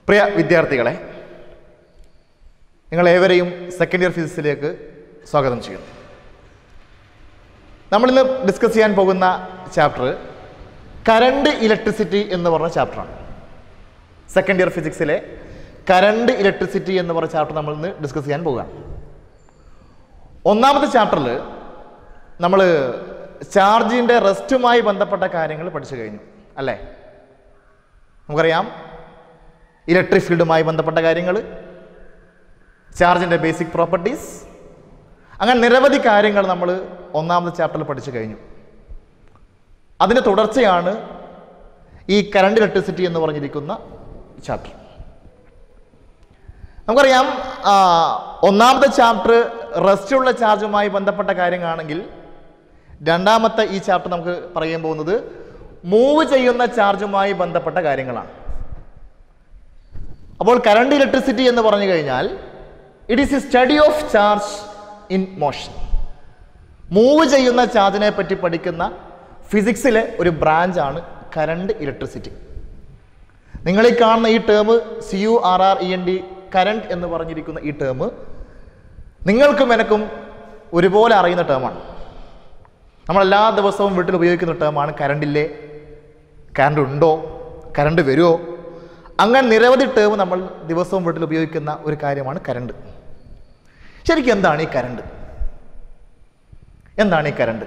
പ്രിയ വിദ്യാർത്ഥികളെ നിങ്ങളേവരെയും second year ഫിസിക്സിലേക്ക് സ്വാഗതം ചെയ്യുന്നു നമ്മളിന്ന് ഡിസ്കസ് ചെയ്യാൻ പോകുന്ന ചാപ്റ്റർ കറണ്ട് ഇലക്ട്രിസിറ്റി എന്ന് പറഞ്ഞ ചാപ്റ്ററാണ് സെക്കൻഡ് ഇയർ ഫിസിക്സിലെ കറണ്ട് ഇലക്ട്രിസിറ്റി എന്ന് പറഞ്ഞ ചാപ്റ്റർ നമ്മൾ ഇന്ന് ഡിസ്കസ് ചെയ്യാൻ പോവുകയാണ് ഒന്നാമത്തെ ചാപ്റ്ററിൽ നമ്മൾ ചാർജിൻ്റെ റെസ്റ്റുമായി ബന്ധപ്പെട്ട കാര്യങ്ങൾ പഠിച്ചു കഴിഞ്ഞു അല്ലേ നമുക്കറിയാം ഇലക്ട്രിക് ഫീൽഡുമായി ബന്ധപ്പെട്ട കാര്യങ്ങൾ ചാർജിൻ്റെ ബേസിക് പ്രോപ്പർട്ടീസ് അങ്ങനെ നിരവധി കാര്യങ്ങൾ നമ്മൾ ഒന്നാമത്തെ ചാപ്റ്ററിൽ പഠിച്ചു കഴിഞ്ഞു അതിൻ്റെ തുടർച്ചയാണ് ഈ കറണ്ട് ഇലക്ട്രിസിറ്റി എന്ന് പറഞ്ഞിരിക്കുന്ന ചാപ്റ്റർ നമുക്കറിയാം ആ, ഒന്നാമത്തെ ചാപ്റ്റർ റെസ്റ്റുള്ള ചാർജുമായി ബന്ധപ്പെട്ട കാര്യങ്ങളാണെങ്കിൽ രണ്ടാമത്തെ ഈ ചാപ്റ്റർ നമുക്ക് പറയാൻ പോകുന്നത് മൂവ് ചെയ്യുന്ന ചാർജുമായി ബന്ധപ്പെട്ട കാര്യങ്ങളാണ് അപ്പോൾ കറണ്ട് ഇലക്ട്രിസിറ്റി എന്ന് പറഞ്ഞു കഴിഞ്ഞാൽ it is a study of charge in motion move ചെയ്യുന്ന ചാർജിനെ പറ്റി പഠിക്കുന്ന ഫിസിക്സിലെ ഒരു ബ്രാഞ്ചാണ് കറണ്ട് ഇലക്ട്രിസിറ്റി നിങ്ങൾ ഈ കാണുന്ന ഈ term C U R R E N T current എന്ന് പറഞ്ഞിരിക്കുന്ന ഈ ടേം നിങ്ങൾക്കും എനക്കും ഒരുപോലെ അറിയുന്ന ടേമാണ് നമ്മൾ എല്ലാ ദിവസവും വീട്ടിൽ ഉപയോഗിക്കുന്ന ടേമാണ് കറണ്ടില്ലേ കറണ്ട് ഉണ്ടോ കറണ്ട് വരുമോ അങ്ങനെ നിരവധി ടേം നമ്മൾ ദിവസവും വീട്ടിൽ ഉപയോഗിക്കുന്ന ഒരു കാര്യമാണ് കറണ്ട് ശരിക്കും എന്താണ് ഈ കറണ്ട് എന്താണ് ഈ കറണ്ട്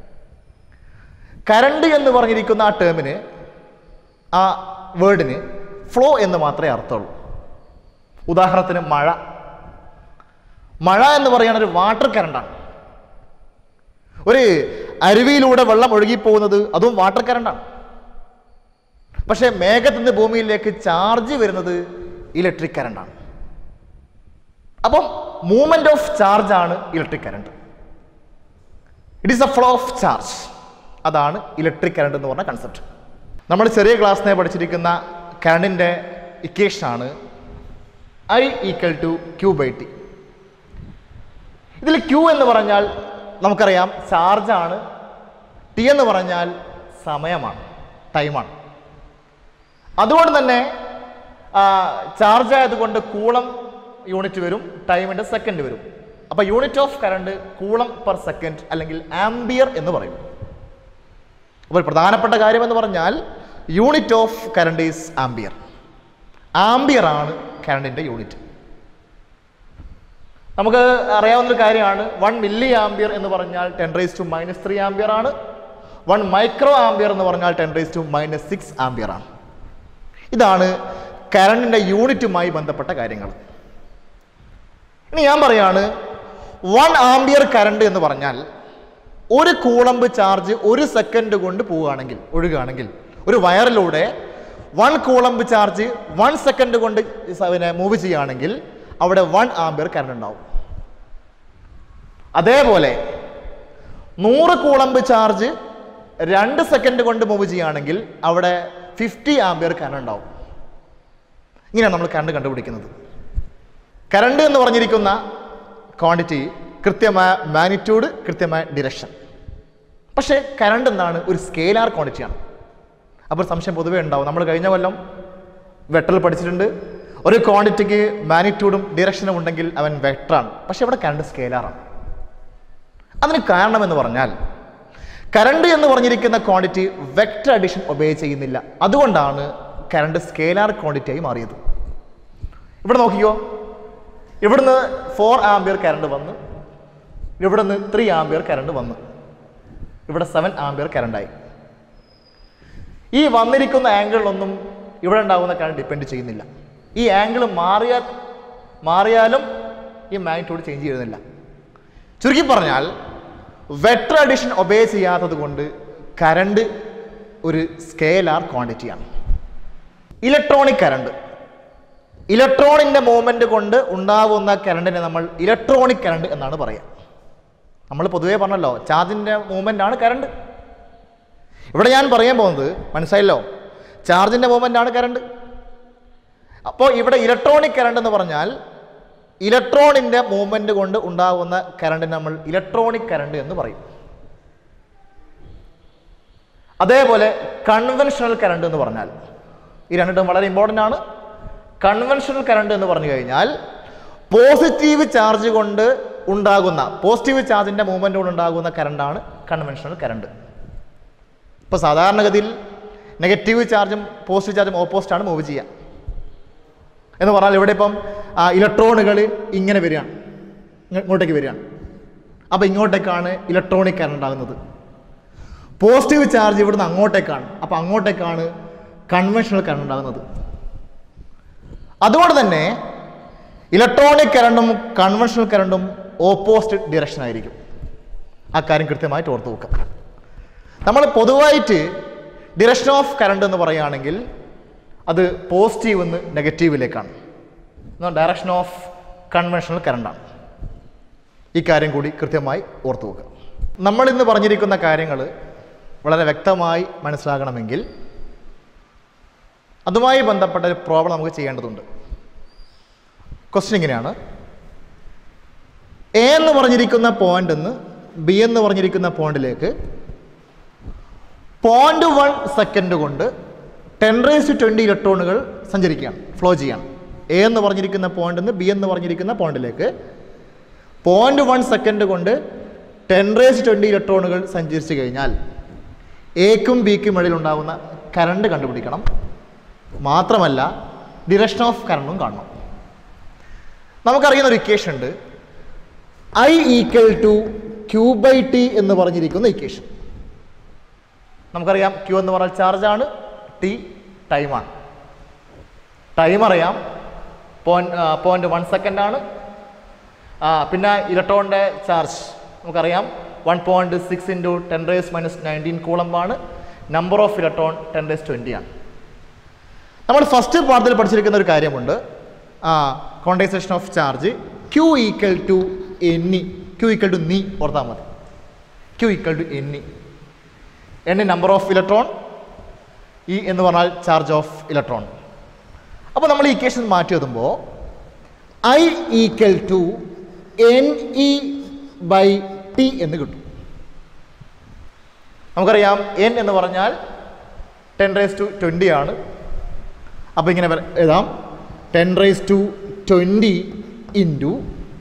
കറണ്ട് എന്ന് പറഞ്ഞിരിക്കുന്ന ആ ടേമിന് ആ വേർഡിന് ഫ്ലോ എന്ന് മാത്രമേ അർത്ഥമുള്ളൂ ഉദാഹരണത്തിന് മഴ മഴ എന്ന് പറയുന്നത് ഒരു വാട്ടർ കറണ്ടാണ് ഒരു അരുവിയിലൂടെ വെള്ളം ഒഴുകിപ്പോകുന്നത് അതും വാട്ടർ കറണ്ടാണ് പക്ഷേ മേഘത്തിൽ നിന്ന് ഭൂമിയിലേക്ക് ചാർജ് വരുന്നത് ഇലക്ട്രിക് കറണ്ടാണ് അപ്പം മൂവ്മെന്റ് ഓഫ് ചാർജ് ആണ് electric current it is a flow of charge അതാണ് ഇലക്ട്രിക് കറണ്ട് എന്ന് പറഞ്ഞ കൺസെപ്റ്റ് നമ്മൾ ചെറിയ ക്ലാസ്സിനെ പഠിച്ചിരിക്കുന്ന കറണ്ടിൻ്റെ ഇക്വേഷനാണ് I equal to Q by T ഇതിൽ ക്യൂ എന്ന് പറഞ്ഞാൽ നമുക്കറിയാം ചാർജാണ് ടി എന്ന് പറഞ്ഞാൽ സമയമാണ് ടൈമാണ് അതുകൊണ്ട് തന്നെ ചാർജ് ആയതുകൊണ്ട് കൂളം യൂണിറ്റ് വരും ടൈമിൻ്റെ സെക്കൻഡ് വരും അപ്പോൾ unit of current coulomb per second അല്ലെങ്കിൽ ആംബിയർ എന്ന് പറയും അപ്പോൾ പ്രധാനപ്പെട്ട കാര്യം എന്ന് പറഞ്ഞാൽ unit of current is ampere ampere ആണ് കറണ്ടിൻ്റെ യൂണിറ്റ് നമുക്ക് അറിയാവുന്നൊരു കാര്യമാണ് വൺ മില്ലി ആംബിയർ എന്ന് പറഞ്ഞാൽ ten raise to minus three ampere ആണ് വൺ മൈക്രോ ആംബിയർ എന്ന് പറഞ്ഞാൽ ten raise to minus six ampere ആണ് ഇതാണ് കറണ്ടിൻ്റെ യൂണിറ്റുമായി ബന്ധപ്പെട്ട കാര്യങ്ങൾ ഇനി ഞാൻ പറയാണ് വൺ ആംബിയർ കറണ്ട് എന്ന് പറഞ്ഞാൽ ഒരു കൂളമ്പ് ചാർജ് ഒരു സെക്കൻഡ് കൊണ്ട് പോവുകയാണെങ്കിൽ ഒഴുകുകയാണെങ്കിൽ ഒരു വയറിലൂടെ one coulomb charge one second കൊണ്ട് സ- പിന്നെ മൂവ് ചെയ്യുകയാണെങ്കിൽ അവിടെ വൺ ആംബിയർ കറണ്ട് ഉണ്ടാവും അതേപോലെ നൂറ് കൂളമ്പ് ചാർജ് രണ്ട് സെക്കൻഡ് കൊണ്ട് മൂവ് ചെയ്യുകയാണെങ്കിൽ അവിടെ ഫിഫ്റ്റി ആംബിയർ കറണ്ട് ഉണ്ടാവും ഇങ്ങനെയാണ് നമ്മൾ കറണ്ട് കണ്ടുപിടിക്കുന്നത് കറണ്ട് എന്ന് പറഞ്ഞിരിക്കുന്ന ക്വാണ്ടിറ്റി കൃത്യമായ മാഗ്നിറ്റ്യൂഡ് കൃത്യമായ ഡിറക്ഷൻ പക്ഷേ കറണ്ട് എന്താണ് ഒരു സ്കെയിലാർ ക്വാണ്ടിറ്റിയാണ് അപ്പോൾ ഒരു സംശയം പൊതുവേ ഉണ്ടാവും നമ്മൾ കഴിഞ്ഞ കൊല്ലം വെക്ടറിൽ പഠിച്ചിട്ടുണ്ട് ഒരു ക്വാണ്ടിറ്റിക്ക് മാഗ്നിറ്റ്യൂഡും ഡിറക്ഷനും ഉണ്ടെങ്കിൽ അവൻ വെക്ടറാണ് പക്ഷേ ഇവിടെ കറണ്ട് സ്കെയിലാറാണ് അതിന് കാരണം എന്ന് പറഞ്ഞാൽ കറണ്ട് എന്ന് പറഞ്ഞിരിക്കുന്ന ക്വാണ്ടിറ്റി വെക്ടർ അഡിഷൻ ഒബേ ചെയ്യുന്നില്ല അതുകൊണ്ടാണ് കറണ്ട് സ്കെയിലാർ ക്വാണ്ടിറ്റി ആയി മാറിയത് ഇവിടെ നോക്കിക്കോ ഇവിടുന്ന് ഫോർ ആംബിയർ കറണ്ട് വന്നു ഇവിടുന്ന് ത്രീ ആംബിയർ കറണ്ട് വന്നു ഇവിടെ സെവൻ ആംബിയർ കറണ്ടായി ഈ വന്നിരിക്കുന്ന ആംഗിളിലൊന്നും ഇവിടെ ഉണ്ടാകുന്ന കറണ്ട് ഡിപ്പെൻഡ് ചെയ്യുന്നില്ല ഈ ആംഗിൾ മാറിയാൽ മാറിയാലും ഈ മാഗ്നിറ്റ്യൂഡ് ചേഞ്ച് ചെയ്യുന്നില്ല ചുരുക്കി പറഞ്ഞാൽ വെക്ടർ അഡിഷൻ ഒബേ ചെയ്യാത്തത് കൊണ്ട് കറണ്ട് ഒരു സ്കെയിലാർ ക്വാണ്ടിറ്റിയാണ് ഇലക്ട്രോണിക് കറണ്ട് ഇലക്ട്രോണിൻ്റെ മൂവ്മെൻറ്റ് കൊണ്ട് ഉണ്ടാകുന്ന കറണ്ടിനെ നമ്മൾ ഇലക്ട്രോണിക് കറണ്ട് എന്നാണ് പറയുക നമ്മൾ പൊതുവേ പറഞ്ഞല്ലോ ചാർജിൻ്റെ മൂവ്മെൻ്റ് ആണ് കറണ്ട് ഇവിടെ ഞാൻ പറയാൻ പോകുന്നത് മനസ്സിലായല്ലോ ചാർജിൻ്റെ മൂവ്മെൻ്റ് ആണ് കറണ്ട് അപ്പോൾ ഇവിടെ ഇലക്ട്രോണിക് കറണ്ട് എന്ന് പറഞ്ഞാൽ ഇലക്ട്രോണിൻ്റെ മൂവ്മെൻറ്റ് കൊണ്ട് ഉണ്ടാകുന്ന കറണ്ടിനെ നമ്മൾ ഇലക്ട്രോണിക് കറണ്ട് എന്ന് പറയും അതേപോലെ കൺവെൻഷണൽ കറണ്ട് എന്ന് പറഞ്ഞാൽ ഈ രണ്ട് ടേം വളരെ ഇമ്പോർട്ടൻ്റ് ആണ് കൺവെൻഷണൽ കറണ്ട് എന്ന് പറഞ്ഞു കഴിഞ്ഞാൽ പോസിറ്റീവ് ചാർജ് കൊണ്ട് ഉണ്ടാകുന്ന പോസിറ്റീവ് ചാർജിൻ്റെ മൂവ്മെൻ്റ് കൊണ്ട് ഉണ്ടാകുന്ന കറണ്ടാണ് കൺവെൻഷണൽ കറണ്ട് ഇപ്പോൾ സാധാരണഗതിയിൽ നെഗറ്റീവ് ചാർജും പോസിറ്റീവ് ചാർജും ഓപ്പോസിറ്റാണ് മൂവ് ചെയ്യുക എന്ന് പറഞ്ഞാൽ ഇവിടെ ഇപ്പം ഇലക്ട്രോണുകൾ ഇങ്ങനെ വരികയാണ് ഇങ്ങ- ഇങ്ങോട്ടേക്ക് വരികയാണ് അപ്പോൾ ഇങ്ങോട്ടേക്കാണ് ഇലക്ട്രോണിക് കറണ്ട് ആകുന്നത് പോസിറ്റീവ് ചാർജ് ഇവിടുന്ന് അങ്ങോട്ടേക്കാണ് അപ്പോൾ അങ്ങോട്ടേക്കാണ് കൺവെൻഷണൽ കറണ്ട് ഉണ്ടാകുന്നത് അതുകൊണ്ട് തന്നെ ഇലക്ട്രോണിക് കറണ്ടും കൺവെൻഷണൽ കറണ്ടും ഓപ്പോസിറ്റ് ഡിറക്ഷൻ ആയിരിക്കും ആ കാര്യം കൃത്യമായിട്ട് ഓർത്ത് വെക്കുക നമ്മൾ പൊതുവായിട്ട് ഡിറക്ഷൻ ഓഫ് കറണ്ട് എന്ന് പറയുകയാണെങ്കിൽ അത് പോസിറ്റീവ് നിന്ന് നെഗറ്റീവിലേക്കാണ് ഡയറക്ഷൻ ഓഫ് കൺവെൻഷണൽ കറണ്ടാണ് ഈ കാര്യം കൂടി കൃത്യമായി ഓർത്തു വെക്കുക നമ്മൾ ഇന്ന് പറഞ്ഞിരിക്കുന്ന കാര്യങ്ങൾ വളരെ വ്യക്തമായി മനസ്സിലാകണമെങ്കിൽ അതുമായി ബന്ധപ്പെട്ട ഒരു പ്രോബ്ലം നമുക്ക് ചെയ്യേണ്ടതുണ്ട് ക്വസ്റ്റ്യൻ ഇങ്ങനെയാണ് എ എന്ന് പറഞ്ഞിരിക്കുന്ന പോയിന്റ് നിന്ന് ബി എന്ന് പറഞ്ഞിരിക്കുന്ന പോയിന്റിലേക്ക് പോയിന്റ് വൺ സെക്കൻഡ് കൊണ്ട് ടെൻ റേസ് ട്വൻറ്റി ഇലക്ട്രോണുകൾ സഞ്ചരിക്കുകയാണ് ഫ്ലോ ചെയ്യാണ് എ എന്ന് പറഞ്ഞിരിക്കുന്ന പോയിന്റ് നിന്ന് ബി എന്ന് പറഞ്ഞിരിക്കുന്ന പോയിന്റിലേക്ക് പോയിന്റ് വൺ സെക്കൻഡ് കൊണ്ട് ടെൻ റേസ് ട്വൻറ്റി ഇലക്ട്രോണുകൾ സഞ്ചരിച്ചു കഴിഞ്ഞാൽ എക്കും ബിക്കും ഇടയിൽ ഉണ്ടാകുന്ന കറണ്ട് കണ്ടുപിടിക്കണം മാത്രമല്ല ഡിറക്ഷൻ ഓഫ് കറണ്ടും കാണണം നമുക്കറിയുന്ന ഒരു ഇക്വേഷൻ ഉണ്ട് I equal to Q by T എന്ന് പറഞ്ഞിരിക്കുന്ന ഇക്വേഷൻ നമുക്കറിയാം ക്യൂ എന്ന് പറഞ്ഞാൽ ചാർജാണ് ടി ടൈമാണ് ടൈം അറിയാം പോയിന്റ് പോയിന്റ് വൺ സെക്കൻഡ് ആണ് ആ, പിന്നെ ഇലക്ട്രോണിൻ്റെ ചാർജ് നമുക്കറിയാം one point six into ten raise minus nineteen കൂളമ്പാണ് number of electron ten raise twenty ആണ് നമ്മൾ ഫസ്റ്റ് പാഠത്തിൽ പഠിച്ചിരിക്കുന്ന ഒരു കാര്യമുണ്ട് ആ quantisation of charge Q equal to N E Q equal to നീ ഓർത്താൽ മതി ക്യൂ ഈക്വൽ ടു എന്നി എന്നി നമ്പർ ഓഫ് ഇലക്ട്രോൺ ഇ എന്ന് പറഞ്ഞാൽ ചാർജ് ഓഫ് ഇലക്ട്രോൺ അപ്പോൾ നമ്മൾ ഈ ഇക്വേഷൻ മാറ്റി എഴുതുമ്പോൾ I equal to N E by T എന്ന് കിട്ടും നമുക്കറിയാം എൻ എന്ന് പറഞ്ഞാൽ ടെൻ റേസ് ടു ട്വൻറ്റി ആണ് അപ്പോൾ ഇങ്ങനെ വര- എഴുതാം ten raise to twenty into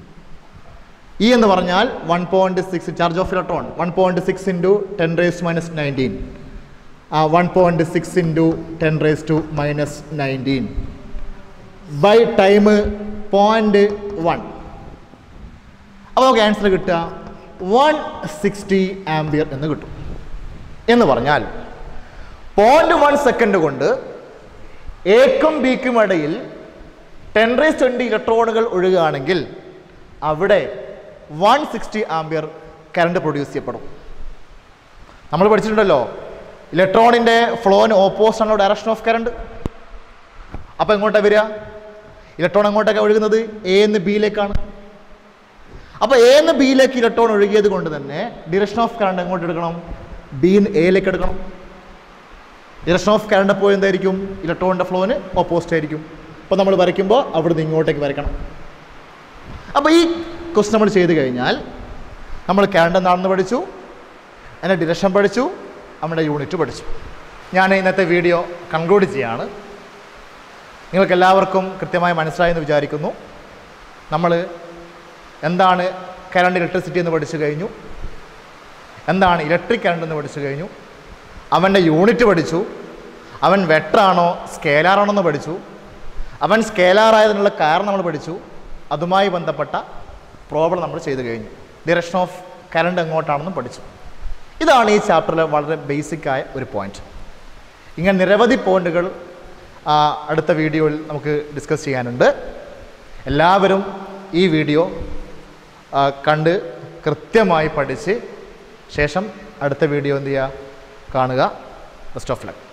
E എന്ന് പറഞ്ഞാൽ one point six charge of electron one point six into ten raise minus nineteen one point six into ten raise to minus nineteen by time point one അപ്പോൾ നമുക്ക് answer കിട്ടുക one sixty ampere എന്ന് കിട്ടും എന്ന് പറഞ്ഞാൽ point one second കൊണ്ട് എക്കും ബിക്കും ഇടയിൽ ten raise twenty ഇലക്ട്രോണുകൾ ഒഴുകുകയാണെങ്കിൽ അവിടെ one sixty ampere current produce ചെയ്യപ്പെടും നമ്മൾ പഠിച്ചിട്ടുണ്ടല്ലോ ഇലക്ട്രോണിൻ്റെ ഫ്ലോന് ഓപ്പോസിറ്റ് ആണല്ലോ ഡയറക്ഷൻ ഓഫ് കറണ്ട് അപ്പോൾ എങ്ങോട്ടാണ് വരിക ഇലക്ട്രോൺ എങ്ങോട്ടൊക്കെ ഒഴുകുന്നത് എ എന്ന് ബിയിലേക്കാണ് അപ്പോൾ എ എന്ന് ബിയിലേക്ക് ഇലക്ട്രോൺ ഒഴുകിയത് കൊണ്ട് തന്നെ ഡിറക്ഷൻ ഓഫ് കറണ്ട് എങ്ങോട്ട് എടുക്കണം ബി എയിലേക്ക് എടുക്കണം ഡിറക്ഷൻ ഓഫ് കറണ്ട് എപ്പോൾ എന്തായിരിക്കും ഇലക്ട്രോണിൻ്റെ ഫ്ലോന് ഓപ്പോസിറ്റ് ആയിരിക്കും അപ്പോൾ നമ്മൾ വരയ്ക്കുമ്പോൾ അവിടുന്ന് ഇങ്ങോട്ടേക്ക് വരയ്ക്കണം അപ്പോൾ ഈ ക്വസ്റ്റ് നമ്മൾ ചെയ്ത് കഴിഞ്ഞാൽ നമ്മൾ കറണ്ട് എന്താണെന്ന് പഠിച്ചു അതിൻ്റെ ഡിറക്ഷൻ പഠിച്ചു നമ്മുടെ യൂണിറ്റ് പഠിച്ചു ഞാൻ ഇന്നത്തെ വീഡിയോ കൺക്ലൂഡ് ചെയ്യാണ് നിങ്ങൾക്ക് എല്ലാവർക്കും കൃത്യമായി മനസ്സിലായെന്ന് വിചാരിക്കുന്നു നമ്മൾ എന്താണ് കറണ്ട് ഇലക്ട്രിസിറ്റി എന്ന് പഠിച്ചു കഴിഞ്ഞു എന്താണ് ഇലക്ട്രിക് കറണ്ട് എന്ന് പഠിച്ചു കഴിഞ്ഞു അവൻ്റെ യൂണിറ്റ് പഠിച്ചു അവൻ വെക്ടറാണോ സ്കേലാറാണോ എന്ന് പഠിച്ചു അവൻ സ്കേലാറായതിനുള്ള കാരണം നമ്മൾ പഠിച്ചു അതുമായി ബന്ധപ്പെട്ട പ്രോബ്ലം നമ്മൾ ചെയ്തു കഴിഞ്ഞു ഡിറക്ഷൻ ഓഫ് കറണ്ട് എങ്ങോട്ടാണെന്നും പഠിച്ചു ഇതാണ് ഈ ചാപ്റ്ററിലെ വളരെ ബേസിക്കായ ഒരു പോയിന്റ് ഇങ്ങനെ നിരവധി പോയിന്റുകൾ ആ, അടുത്ത വീഡിയോയിൽ നമുക്ക് ഡിസ്കസ് ചെയ്യാനുണ്ട് എല്ലാവരും ഈ വീഡിയോ ആ, കണ്ട് കൃത്യമായി പഠിച്ച് ശേഷം അടുത്ത വീഡിയോ എന്ത് ചെയ്യുക കാണുക ബെസ്റ്റ് ഓഫ് ലക്ക്